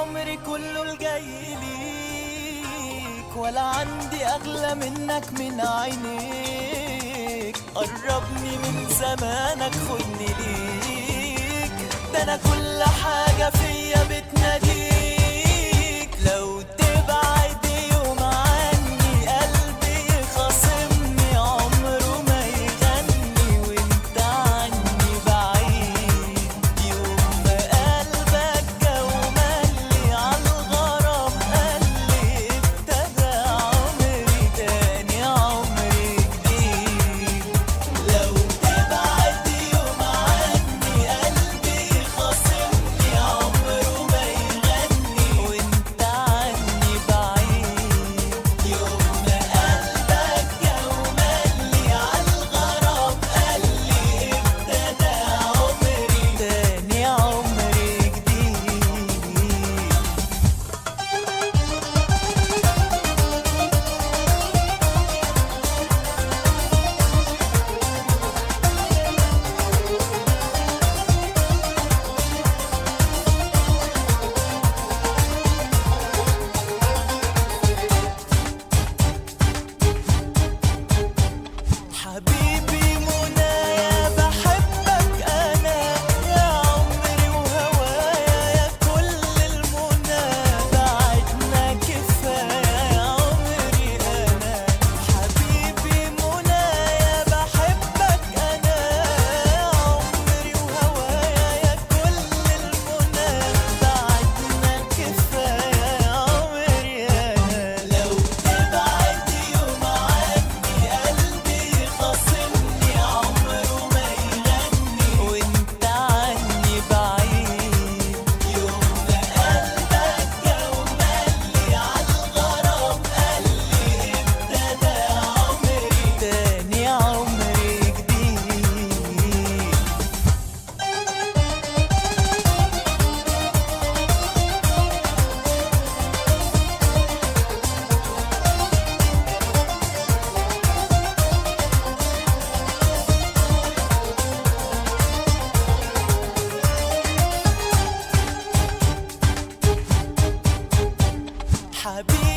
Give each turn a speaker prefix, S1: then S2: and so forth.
S1: عمري كله الجاي ليك ولا عندي أغلى منك من عينيك قربني من زمانك خدني ليك ده أنا كل حاجة فيا بتناديك لو تبعد يوم عني قلبي يخاصمني عمره ما يغني وانت عني بعيد يوم ما قلبك جو ملي عالغرام قالي ابتدى عمري تاني عمري جديد لو تبعد يوم عني قلبي يخاصمني عمره ما يغني وانت عني بعيد يوم ما قلبك جو ملي عالغرام قالي ابتدى عمري تاني عمري جديد حبيبي منايا بحبك انا يا عمري وهوايا يا كل المنى بعدنا كفايه يا عمري انا حبيبي منايا بحبك انا يا عمري وهوايا يا كل المنى بعدنا كفايه يا عمري انا لو تبعد يوم عني قلبي خاصمني عمره ما يغني وانت عني بعيد يوم ما قلبك جو ملي عالغرام قالي ابتدى عمري تاني عمري جديد حبيبي